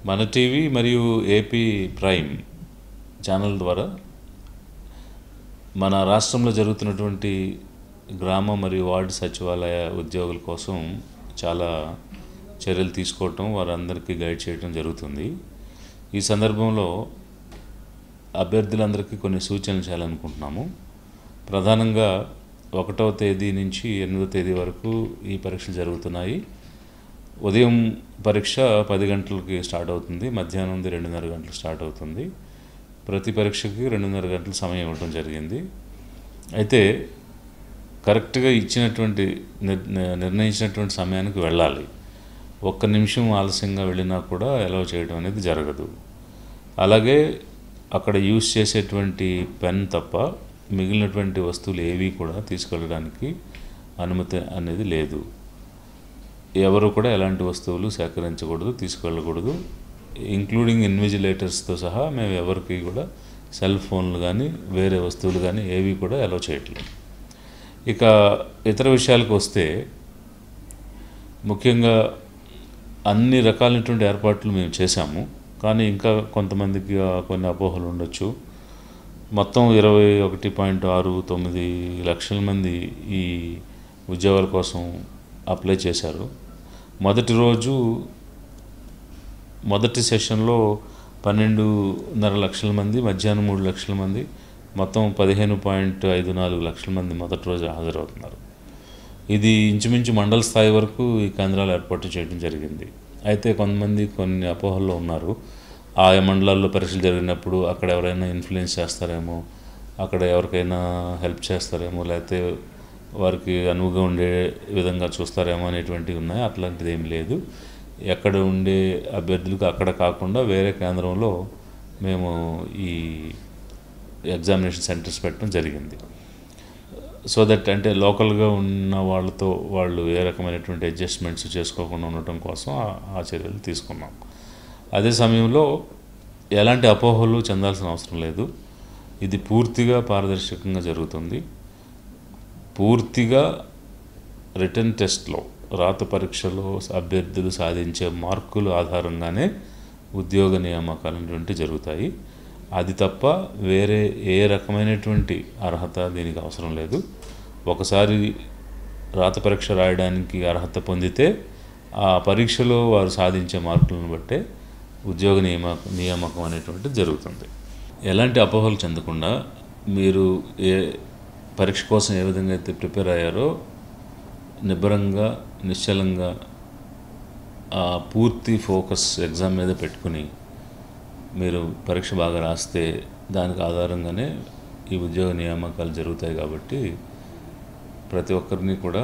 మన టీవీ మరియు AP prime channel ద్వారా మన రాష్ట్రంలో జరుగుతున్నటువంటి గ్రామ మరియు వార్డు సచివాలయ ఉద్యోగుల కోసం చాలా చర్యలు తీసుకోవటం వారందరికీ గైడ్ చేయడం జరుగుతుంది ఈ సందర్భంలో అభ్యర్థులందరికీ కొన్ని సూచనలు చేయాలనుకుంటున్నాము ప్రధానంగా ఒకటవ తేదీ నుంచి ఎనిమిదవ తేదీ వరకు ఈ పరీక్షలు జరుగుతున్నాయి ఉదయం పరీక్ష పది గంటలకి స్టార్ట్ అవుతుంది మధ్యాహ్నం రెండున్నర గంటలకు స్టార్ట్ అవుతుంది ప్రతి పరీక్షకి రెండున్నర గంటల సమయం ఇవ్వడం జరిగింది అయితే కరెక్ట్గా ఇచ్చినటువంటి నిర్- నిర్ణయించినటువంటి సమయానికి వెళ్ళాలి ఒక్క నిమిషం ఆలస్యంగా వెళ్ళినా కూడా అలౌ చేయడం అనేది జరగదు అలాగే అక్కడ యూజ్ చేసేటువంటి పెన్ తప్ప మిగిలినటువంటి వస్తువులు ఏవి కూడా తీసుకెళ్ళడానికి అనుమతి అనేది లేదు ఎవరు కూడా ఎలాంటి వస్తువులు సేకరించకూడదు తీసుకెళ్ళకూడదు ఇంక్లూడింగ్ ఇన్విజిలేటర్స్తో సహా మేము ఎవరికి కూడా సెల్ ఫోన్లు కానీ వేరే వస్తువులు కానీ ఏవి కూడా అలౌ చేయట్లేదు ఇక ఇతర విషయాలకు వస్తే ముఖ్యంగా అన్ని రకాలైనటువంటి ఏర్పాట్లు మేము చేశాము కానీ ఇంకా కొంతమందికి ఆ కొన్ని అపోహలు ఉండొచ్చు మొత్తం ఇరవై ఒకటి పాయింట్ ఆరు తొమ్మిది లక్షల మంది ఈ ఉద్యోగాల కోసం అప్లై చేశారు మొదటి రోజు మొదటి సెషన్లో పన్నెండున్నర లక్షల మంది మధ్యాహ్నం మూడు లక్షల మంది మొత్తం పదిహేను పాయింట్ ఐదు నాలుగు లక్షల మంది మొదటి రోజు హాజరవుతున్నారు ఇది ఇంచుమించు మండల స్థాయి వరకు ఈ కేంద్రాలు ఏర్పాటు చేయడం జరిగింది అయితే కొంతమంది కొన్ని అపోహల్లో ఉన్నారు ఆయా మండలాల్లో పరీక్షలు జరిగినప్పుడు అక్కడ ఎవరైనా ఇన్ఫ్లుయెన్స్ చేస్తారేమో అక్కడ ఎవరికైనా హెల్ప్ చేస్తారేమో లేకపోతే వారికి అనువుగా ఉండే విధంగా చూస్తారేమో అనేటువంటివి ఉన్నాయి అట్లాంటిది ఏం లేదు ఎక్కడ ఉండే అభ్యర్థులకు అక్కడ కాకుండా వేరే కేంద్రంలో మేము ఈ ఎగ్జామినేషన్ సెంటర్స్ పెట్టడం జరిగింది సో దట్ అంటే లోకల్గా ఉన్న వాళ్ళతో వాళ్ళు ఏ రకమైనటువంటి అడ్జస్ట్మెంట్స్ చేసుకోకుండా ఉండటం కోసం ఆ- ఆ చర్యలు తీసుకున్నాం అదే సమయంలో ఎలాంటి అపోహలు చెందాల్సిన అవసరం లేదు ఇది పూర్తిగా పారదర్శకంగా జరుగుతుంది పూర్తిగా రిటర్న్ టెస్ట్లో రాత పరీక్షలో అభ్యర్థులు సాధించే మార్కుల ఆధారంగానే ఉద్యోగ నియామకాలు అనేటువంటి జరుగుతాయి అది తప్ప వేరే ఏ రకమైనటువంటి అర్హత దీనికి అవసరం లేదు ఒకసారి రాత పరీక్ష రాయడానికి అర్హత పొందితే ఆ పరీక్షలో వారు సాధించే మార్కులను బట్టే ఉద్యోగ నియామ నియామకం అనేటువంటిది జరుగుతుంది ఎలాంటి అపోహలు చెందకుండా మీరు ఏ పరీక్ష కోసం ఏ విధంగా అయితే ప్రిపేర్ అయ్యారో నిబ్బరంగా నిశ్చలంగా ఆ పూర్తి ఫోకస్ ఎగ్జామ్ మీద పెట్టుకుని మీరు పరీక్ష బాగా రాస్తే దానికి ఆధారంగానే ఈ ఉద్యోగ నియామకాలు జరుగుతాయి కాబట్టి ప్రతి ఒక్కరిని కూడా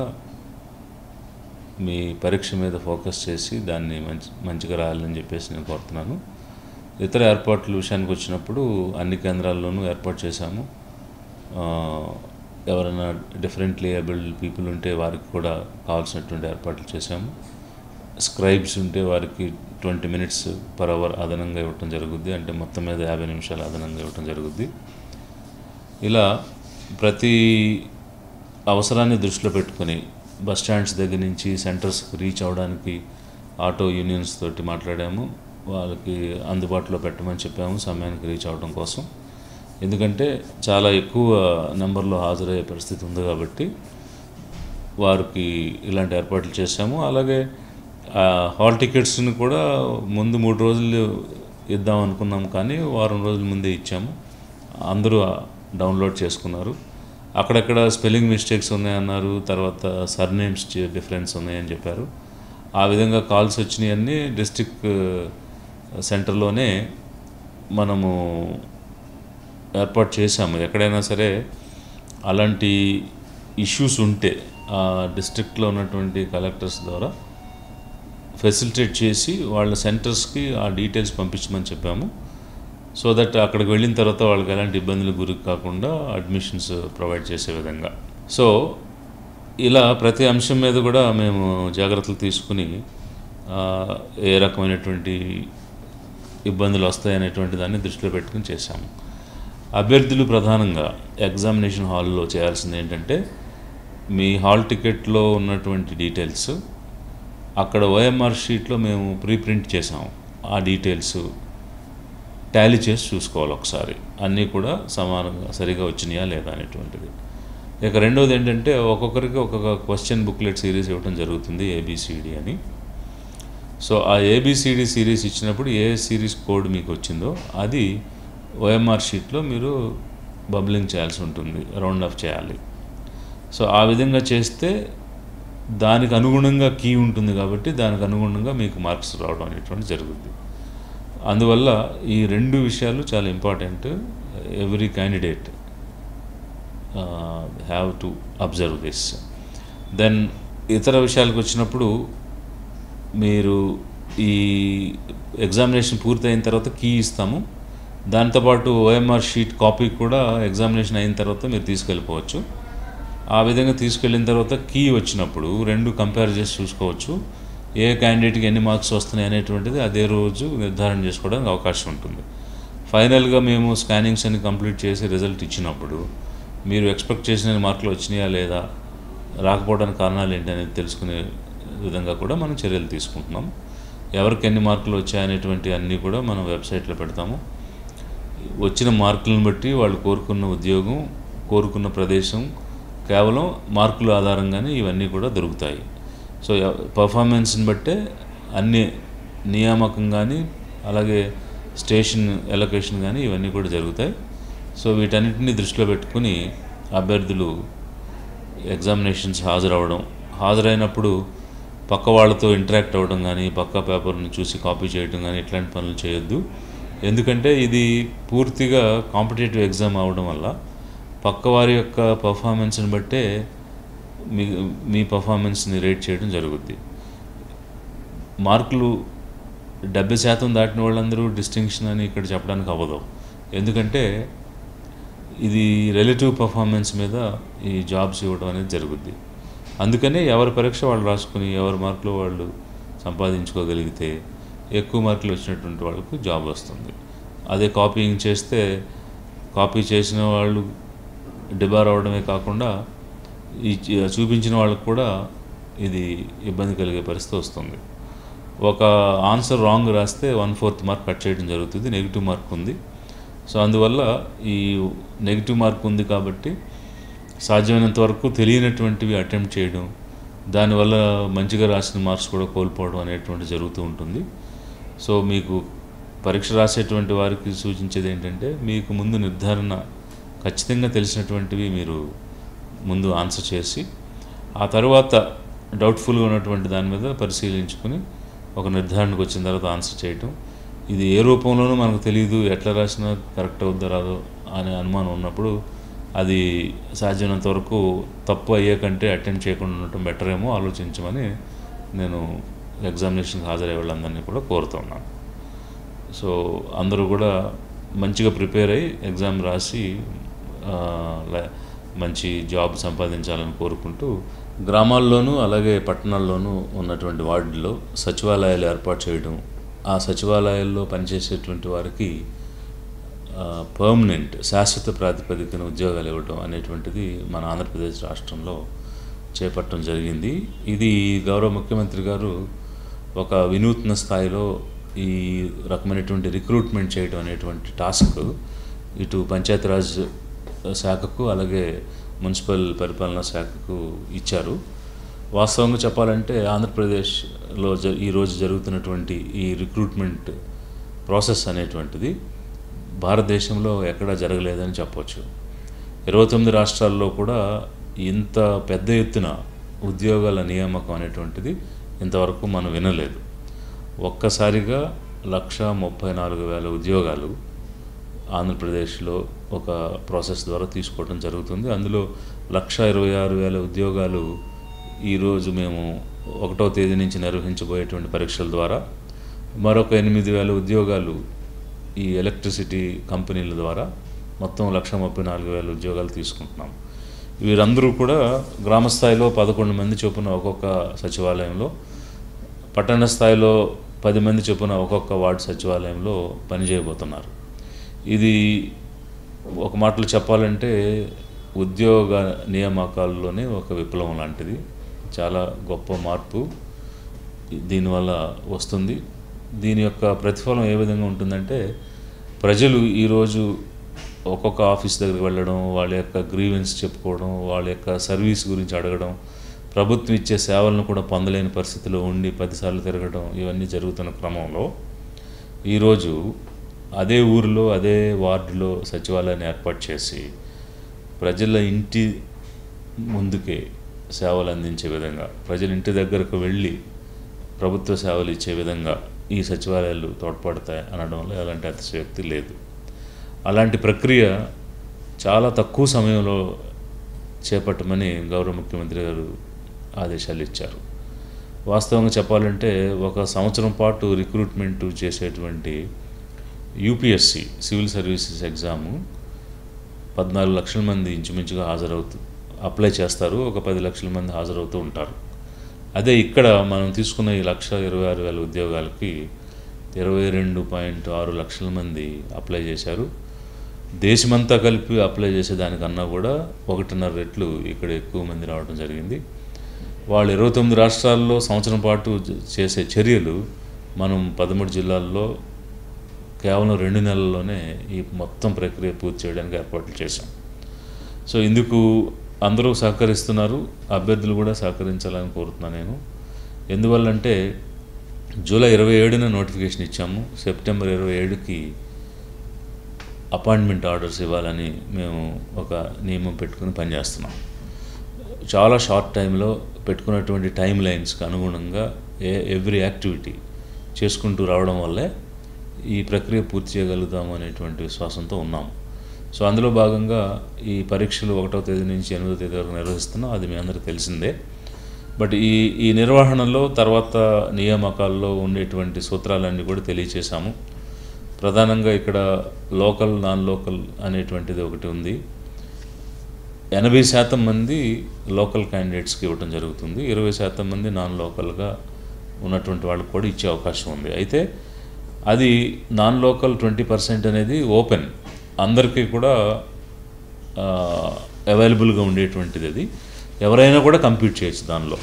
మీ పరీక్ష మీద ఫోకస్ చేసి దాన్ని మంచి మంచిగా రాయాలని చెప్పేసి నేను కోరుతున్నాను ఇతర ఏర్పాట్ల విషయానికి వచ్చినప్పుడు అన్ని కేంద్రాల్లోనూ ఏర్పాటు చేశాము ఆ, ఎవరైనా డిఫరెంట్లీ ఏబుల్డ్ పీపుల్ ఉంటే వారికి కూడా కావాల్సినటువంటి ఏర్పాట్లు చేశాము స్క్రైబ్స్ ఉంటే వారికి ట్వంటీ మినిట్స్ పర్ అవర్ అదనంగా ఇవ్వటం జరుగుద్ది అంటే మొత్తం మీద యాభై నిమిషాలు అదనంగా ఇవ్వటం జరుగుద్ది ఇలా ప్రతి అవసరాన్ని దృష్టిలో పెట్టుకొని బస్ స్టాండ్స్ దగ్గర నుంచి సెంటర్స్కి రీచ్ అవ్వడానికి ఆటో యూనియన్స్ తోటి మాట్లాడాము వాళ్ళకి అందుబాటులో పెట్టమని చెప్పాము సమయానికి రీచ్ అవ్వడం కోసం ఎందుకంటే చాలా ఎక్కువ నెంబర్లో హాజరయ్యే పరిస్థితి ఉంది కాబట్టి వారికి ఇలాంటి ఏర్పాట్లు చేశాము అలాగే ఆ, హాల్ టికెట్స్ని కూడా ముందు మూడు రోజులు ఇద్దాం అనుకున్నాం కానీ వారం రోజుల ముందే ఇచ్చాము అందరూ డౌన్లోడ్ చేసుకున్నారు అక్కడక్కడ స్పెల్లింగ్ మిస్టేక్స్ ఉన్నాయన్నారు తర్వాత సర్నేమ్స్ డిఫరెన్స్ ఉన్నాయని చెప్పారు ఆ విధంగా కాల్స్ వచ్చినాయన్నీ డిస్ట్రిక్ట్ సెంటర్లోనే మనము ఏర్పాటు చేశాము ఎక్కడైనా సరే అలాంటి ఇష్యూస్ ఉంటే ఆ డిస్ట్రిక్ట్లో ఉన్నటువంటి కలెక్టర్స్ ద్వారా ఫెసిలిటేట్ చేసి వాళ్ళ సెంటర్స్కి ఆ డీటెయిల్స్ పంపించమని చెప్పాము సో దట్ అక్కడికి వెళ్ళిన తర్వాత వాళ్ళకి ఎలాంటి ఇబ్బందులు గురి కాకుండా అడ్మిషన్స్ ప్రొవైడ్ చేసే విధంగా సో ఇలా ప్రతి అంశం మీద కూడా మేము జాగ్రత్తలు తీసుకుని ఆ, ఏ రకమైనటువంటి ఇబ్బందులు వస్తాయనేటువంటి దాన్ని దృష్టిలో పెట్టుకుని చేశాము అభ్యర్థులు ప్రధానంగా ఎగ్జామినేషన్ హాల్లో చేయాల్సింది ఏంటంటే మీ హాల్ టికెట్లో ఉన్నటువంటి డీటెయిల్స్ అక్కడ ఓఎంఆర్ షీట్లో మేము ప్రీ ప్రింట్ చేసాము ఆ డీటెయిల్స్ టాలీ చేసి చూసుకోవాలి ఒకసారి అన్నీ కూడా సమానంగా సరిగా వచ్చినాయా లేదా అనేటువంటిది ఇక రెండోది ఏంటంటే ఒక్కొక్కరికి ఒక్కొక్క క్వశ్చన్ బుక్లెట్ సిరీస్ ఇవ్వడం జరుగుతుంది ఏబిసిడి అని సో ఆ ఏబిసిడి సిరీస్ ఇచ్చినప్పుడు ఏ సిరీస్ కోడ్ మీకు వచ్చిందో అది ఓఎంఆర్ షీట్లో మీరు బబ్లింగ్ చేయాల్సి ఉంటుంది రౌండ్ ఆఫ్ చేయాలి సో ఆ విధంగా చేస్తే దానికి అనుగుణంగా కీ ఉంటుంది కాబట్టి దానికి అనుగుణంగా మీకు మార్క్స్ రావడం అనేటువంటి జరుగుద్ది అందువల్ల ఈ రెండు విషయాలు చాలా important every candidate have to observe this then ఇతర విషయాలకు వచ్చినప్పుడు మీరు ఈ ఎగ్జామినేషన్ పూర్తయిన తర్వాత కీ ఇస్తాము దాంతోపాటు ఓఎంఆర్ షీట్ కాపీ కూడా ఎగ్జామినేషన్ అయిన తర్వాత మీరు తీసుకెళ్ళిపోవచ్చు ఆ విధంగా తీసుకెళ్ళిన తర్వాత కీ వచ్చినప్పుడు రెండు కంపేర్ చేసి చూసుకోవచ్చు ఏ క్యాండిడేట్కి ఎన్ని మార్క్స్ వస్తున్నాయి అనేటువంటిది అదే రోజు నిర్ధారణ చేసుకోవడానికి అవకాశం ఉంటుంది ఫైనల్గా మేము స్కానింగ్స్ అన్ని కంప్లీట్ చేసి రిజల్ట్ ఇచ్చినప్పుడు మీరు ఎక్స్పెక్ట్ చేసిన మార్కులు వచ్చినాయా లేదా రాకపోవడానికి కారణాలు ఏంటి అనేది తెలుసుకునే విధంగా కూడా మనం చర్యలు తీసుకుంటున్నాం ఎవరికి ఎన్ని మార్కులు వచ్చాయనేటువంటి అన్నీ కూడా మనం వెబ్సైట్లో పెడతాము వచ్చిన మార్కులను బట్టి వాళ్ళు కోరుకున్న ఉద్యోగం కోరుకున్న ప్రదేశం కేవలం మార్కుల ఆధారంగానే ఇవన్నీ కూడా దొరుకుతాయి సో పర్ఫార్మెన్స్ని బట్టే అన్ని నియామకం కానీ అలాగే స్టేషన్ ఎలొకేషన్ కానీ ఇవన్నీ కూడా జరుగుతాయి సో వీటన్నిటిని దృష్టిలో పెట్టుకుని అభ్యర్థులు ఎగ్జామినేషన్స్ హాజరవడం హాజరైనప్పుడు పక్క వాళ్ళతో ఇంటరాక్ట్ అవ్వడం కానీ పక్క పేపర్ని చూసి కాపీ చేయడం కానీ ఇట్లాంటి పనులు చేయొద్దు ఎందుకంటే ఇది పూర్తిగా కాంపిటేటివ్ ఎగ్జామ్ అవడం వల్ల పక్క వారి యొక్క పర్ఫార్మెన్స్ని బట్టే మీ మీ పర్ఫార్మెన్స్ని రేట్ చేయడం జరుగుద్ది మార్కులు డెబ్బై శాతం దాటిన వాళ్ళందరూ డిస్టింక్షన్ అని ఇక్కడ చెప్పడానికి అవ్వదు ఎందుకంటే ఇది రిలేటివ్ పర్ఫార్మెన్స్ మీద ఈ జాబ్స్ ఇవ్వడం అనేది జరుగుద్ది అందుకనే ఎవరి పరీక్ష వాళ్ళు రాసుకుని ఎవరి మార్కులు వాళ్ళు సంపాదించుకోగలిగితే ఎక్కువ మార్కులు వచ్చినటువంటి వాళ్ళకు జాబ్ వస్తుంది అదే కాపీయింగ్ చేస్తే కాపీ చేసిన వాళ్ళు డిబార్ అవడమే కాకుండా ఈ చ- చూపించిన వాళ్ళకు కూడా ఇది ఇబ్బంది కలిగే పరిస్థితి వస్తుంది ఒక ఆన్సర్ రాంగ్ రాస్తే వన్ ఫోర్త్ మార్క్ కట్ చేయడం జరుగుతుంది నెగిటివ్ మార్క్ ఉంది సో అందువల్ల ఈ నెగిటివ్ మార్క్ ఉంది కాబట్టి సాధ్యమైనంత వరకు తెలియనటువంటివి అటెంప్ట్ చేయడం దానివల్ల మంచిగా రాసిన మార్క్స్ కూడా కోల్పోవడం అనేటువంటి జరుగుతూ ఉంటుంది సో మీకు పరీక్ష రాసేటువంటి వారికి సూచించేది ఏంటంటే మీకు ముందు నిర్ధారణ ఖచ్చితంగా తెలిసినటువంటివి మీరు ముందు ఆన్సర్ చేసి ఆ తర్వాత డౌట్ఫుల్గా ఉన్నటువంటి దాని మీద పరిశీలించుకుని ఒక నిర్ధారణకు వచ్చిన తర్వాత ఆన్సర్ చేయటం ఇది ఏ రూపంలోనూ మనకు తెలియదు ఎట్లా రాసినా కరెక్ట్ అవుద్దో రాదో అనే అనుమానం ఉన్నప్పుడు అది సాధ్యమైనంత వరకు తప్పు అయ్యే కంటే అటెండ్ చేయకుండా ఉండటం బెటర్ ఏమో ఆలోచించమని నేను ఎగ్జామినేషన్కి హాజరయ్యే వాళ్ళందరినీ కూడా కోరుతున్నాను సో అందరూ కూడా మంచిగా ప్రిపేర్ అయ్యి ఎగ్జామ్ రాసి ఆ, లే- మంచి జాబ్ సంపాదించాలని కోరుకుంటూ గ్రామాల్లోనూ అలాగే పట్టణాల్లోనూ ఉన్నటువంటి వార్డుల్లో సచివాలయాలు ఏర్పాటు చేయడం ఆ సచివాలయాల్లో పనిచేసేటువంటి వారికి పర్మనెంట్ శాశ్వత ప్రాతిపదికన ఉద్యోగాలు ఇవ్వడం అనేటువంటిది మన ఆంధ్రప్రదేశ్ రాష్ట్రంలో చేపట్టడం జరిగింది ఇది గౌరవ ముఖ్యమంత్రి గారు ఒక వినూత్న స్థాయిలో ఈ రకమైనటువంటి రిక్రూట్మెంట్ చేయడం అనేటువంటి టాస్క్ ఇటు పంచాయతీరాజ్ శాఖకు అలాగే మున్సిపల్ పరిపాలనా శాఖకు ఇచ్చారు వాస్తవంగా చెప్పాలంటే ఆంధ్రప్రదేశ్లో జ ఈరోజు జరుగుతున్నటువంటి ఈ రిక్రూట్మెంట్ ప్రాసెస్ అనేటువంటిది భారతదేశంలో ఎక్కడా జరగలేదని చెప్పొచ్చు ఇరవై తొమ్మిది రాష్ట్రాల్లో కూడా ఇంత పెద్ద ఎత్తున ఉద్యోగాల నియామకం అనేటువంటిది ఇంతవరకు మనం వినలేదు ఒక్కసారిగా లక్ష ముప్పై నాలుగు వేల ఉద్యోగాలు ఆంధ్రప్రదేశ్లో ఒక ప్రాసెస్ ద్వారా తీసుకోవడం జరుగుతుంది అందులో లక్ష ఇరవై ఆరు వేల ఉద్యోగాలు ఈరోజు మేము ఒకటో తేదీ నుంచి నిర్వహించబోయేటువంటి పరీక్షల ద్వారా మరొక ఎనిమిది వేల ఉద్యోగాలు ఈ ఎలక్ట్రిసిటీ కంపెనీల ద్వారా మొత్తం లక్ష ముప్పై నాలుగు వేల ఉద్యోగాలు తీసుకుంటున్నాం వీరందరూ కూడా గ్రామ స్థాయిలో పదకొండు మంది చొప్పున ఒక్కొక్క సచివాలయంలో పట్టణ స్థాయిలో పది మంది చొప్పున ఒక్కొక్క వార్డు సచివాలయంలో పనిచేయబోతున్నారు ఇది ఒక మాటలో చెప్పాలంటే ఉద్యోగ నియామకాల్లోనే ఒక విప్లవం లాంటిది చాలా గొప్ప మార్పు దీనివల్ల వస్తుంది దీని యొక్క ప్రతిఫలం ఏ విధంగా ఉంటుందంటే ప్రజలు ఈరోజు ఒక్కొక్క ఆఫీస్ దగ్గరికి వెళ్ళడం వాళ్ళ యొక్క గ్రీవెన్స్ చెప్పుకోవడం వాళ్ళ యొక్క సర్వీస్ గురించి అడగడం ప్రభుత్వం ఇచ్చే సేవలను కూడా పొందలేని పరిస్థితిలో ఉండి పదిసార్లు తిరగడం ఇవన్నీ జరుగుతున్న క్రమంలో ఈరోజు అదే ఊరిలో అదే వార్డులో సచివాలయాన్ని ఏర్పాటు చేసి ప్రజల ఇంటి ముందుకే సేవలు అందించే విధంగా ప్రజల ఇంటి దగ్గరకు వెళ్ళి ప్రభుత్వ సేవలు ఇచ్చే విధంగా ఈ సచివాలయాలు తోడ్పడతాయి అనడంలో ఎలాంటి అతిశయోక్తి లేదు అలాంటి ప్రక్రియ చాలా తక్కువ సమయంలో చేపట్టమని గౌరవ ముఖ్యమంత్రి గారు ఆదేశాలు ఇచ్చారు వాస్తవంగా చెప్పాలంటే ఒక సంవత్సరం పాటు రిక్రూట్మెంట్ చేసేటువంటి యూపీఎస్సి సివిల్ సర్వీసెస్ ఎగ్జాము పద్నాలుగు లక్షల మంది ఇంచుమించుగా హాజరవుతూ అప్లై చేస్తారు ఒక పది లక్షల మంది హాజరవుతూ ఉంటారు అదే ఇక్కడ మనం తీసుకున్న ఈ లక్ష ఇరవై ఆరు వేల ఉద్యోగాలకి ఇరవై రెండు పాయింట్ ఆరు లక్షల మంది అప్లై చేశారు దేశమంతా కలిపి అప్లై చేసేదానికన్నా కూడా ఒకటిన్నర రెట్లు ఇక్కడ ఎక్కువ మంది రావడం జరిగింది వాళ్ళు ఇరవై తొమ్మిది రాష్ట్రాల్లో సంవత్సరం పాటు జ- చేసే చర్యలు మనం పదమూడు జిల్లాల్లో కేవలం రెండు నెలల్లోనే ఈ మొత్తం ప్రక్రియ పూర్తి చేయడానికి ఏర్పాట్లు చేశాం సో ఇందుకు అందరూ సహకరిస్తున్నారు అభ్యర్థులు కూడా సహకరించాలని కోరుతున్నాను నేను ఎందువల్లంటే జూలై ఇరవై ఏడున నోటిఫికేషన్ ఇచ్చాము సెప్టెంబర్ ఇరవై ఏడుకి అపాయింట్మెంట్ ఆర్డర్స్ ఇవ్వాలని మేము ఒక నియమం పెట్టుకుని పనిచేస్తున్నాం చాలా షార్ట్ టైంలో పెట్టుకున్నటువంటి టైం లైన్స్కి అనుగుణంగా ఏ ఎవ్రీ యాక్టివిటీ చేసుకుంటూ రావడం వల్లే ఈ ప్రక్రియ పూర్తి చేయగలుగుతాము అనేటువంటి విశ్వాసంతో ఉన్నాము సో అందులో భాగంగా ఈ పరీక్షలు ఒకటో తేదీ నుంచి ఎనిమిదో తేదీ వరకు నిర్వహిస్తున్నాం అది మీ అందరికీ తెలిసిందే బట్ ఈ ఈ నిర్వహణలో తర్వాత నియామకాల్లో ఉండేటువంటి సూత్రాలన్నీ కూడా తెలియచేశాము ప్రధానంగా ఇక్కడ లోకల్ నాన్ లోకల్ అనేటువంటిది ఒకటి ఉంది ఎనభై శాతం మంది లోకల్ క్యాండిడేట్స్కి ఇవ్వడం జరుగుతుంది ఇరవై శాతం మంది నాన్ లోకల్గా ఉన్నటువంటి వాళ్ళకి కూడా ఇచ్చే అవకాశం ఉంది అయితే అది నాన్ లోకల్ ట్వంటీ పర్సెంట్ అనేది ఓపెన్ అందరికీ కూడా అవైలబుల్గా ఉండేటువంటిది అది ఎవరైనా కూడా కంప్లీట్ చేయొచ్చు దానిలో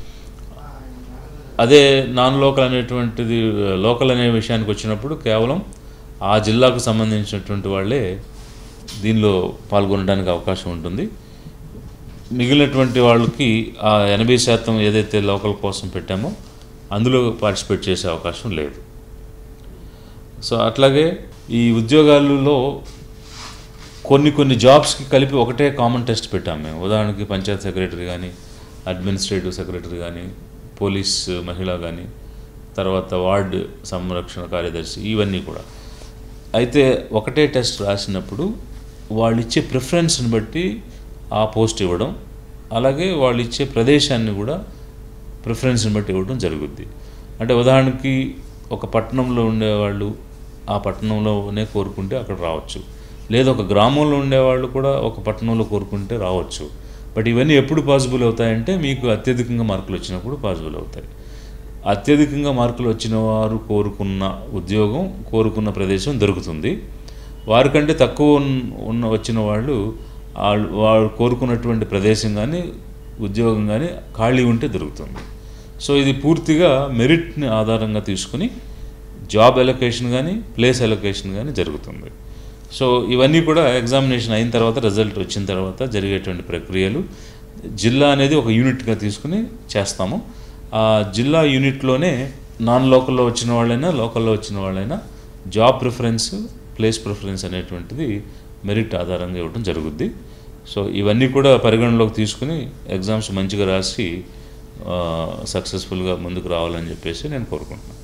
అదే నాన్ లోకల్ అనేటువంటిది లోకల్ అనే విషయానికి వచ్చినప్పుడు కేవలం ఆ జిల్లాకు సంబంధించినటువంటి వాళ్ళే దీనిలో పాల్గొనడానికి అవకాశం ఉంటుంది మిగిలినటువంటి వాళ్ళకి ఆ ఎనభై శాతం ఏదైతే లోకల్ కోసం పెట్టామో అందులో పార్టిసిపేట్ చేసే అవకాశం లేదు సో అట్లాగే ఈ ఉద్యోగాలలో కొన్ని కొన్ని జాబ్స్కి కలిపి ఒకటే కామన్ టెస్ట్ పెట్టాం మేము ఉదాహరణకి పంచాయత్ సెక్రటరీ కానీ అడ్మినిస్ట్రేటివ్ సెక్రటరీ కానీ పోలీస్ మహిళ కానీ తర్వాత వార్డ్ సంరక్షణ కార్యదర్శి ఇవన్నీ కూడా అయితే ఒకటే టెస్ట్ రాసినప్పుడు వాళ్ళు ఇచ్చే ప్రిఫరెన్స్ని బట్టి ఆ పోస్ట్ ఇవ్వడం అలాగే వాళ్ళు ఇచ్చే ప్రదేశాన్ని కూడా ప్రిఫరెన్స్ని బట్టి ఇవ్వడం జరుగుద్ది అంటే ఉదాహరణకి ఒక పట్టణంలో ఉండేవాళ్ళు ఆ పట్టణంలోనే కోరుకుంటే అక్కడ రావచ్చు లేదా ఒక గ్రామంలో ఉండేవాళ్ళు కూడా ఒక పట్టణంలో కోరుకుంటే రావచ్చు బట్ ఇవన్నీ ఎప్పుడు పాసిబుల్ అవుతాయంటే మీకు అత్యధికంగా మార్కులు వచ్చినప్పుడు పాసిబుల్ అవుతాయి అత్యధికంగా మార్కులు వచ్చిన వారు కోరుకున్న ఉద్యోగం కోరుకున్న ప్రదేశం దొరుకుతుంది వారికంటే తక్కువ ఉన్న- ఉన్న వచ్చిన వాళ్ళు వాళ్ళు వాళ్ళు కోరుకున్నటువంటి ప్రదేశం కానీ ఉద్యోగం కానీ ఖాళీ ఉంటే దొరుకుతుంది సో ఇది పూర్తిగా మెరిట్ని ఆధారంగా తీసుకుని జాబ్ ఎలొకేషన్ కానీ ప్లేస్ ఎలొకేషన్ కానీ జరుగుతుంది సో ఇవన్నీ కూడా ఎగ్జామినేషన్ అయిన తర్వాత రిజల్ట్ వచ్చిన తర్వాత జరిగేటువంటి ప్రక్రియలు జిల్లా అనేది ఒక యూనిట్గా తీసుకుని చేస్తాము ఆ జిల్లా యూనిట్లోనే నాన్ లోకల్లో వచ్చిన వాళ్ళైనా లోకల్లో వచ్చిన వాళ్ళైనా జాబ్ ప్రిఫరెన్స్ ప్లేస్ ప్రిఫరెన్స్ అనేటువంటిది మెరిట్ ఆధారంగా ఇవ్వడం జరుగుద్ది సో ఇవన్నీ కూడా పరిగణలోకి తీసుకుని ఎగ్జామ్స్ మంచిగా రాసి సక్సెస్ఫుల్గా ముందుకు రావాలని చెప్పేసి నేను కోరుకుంటున్నాను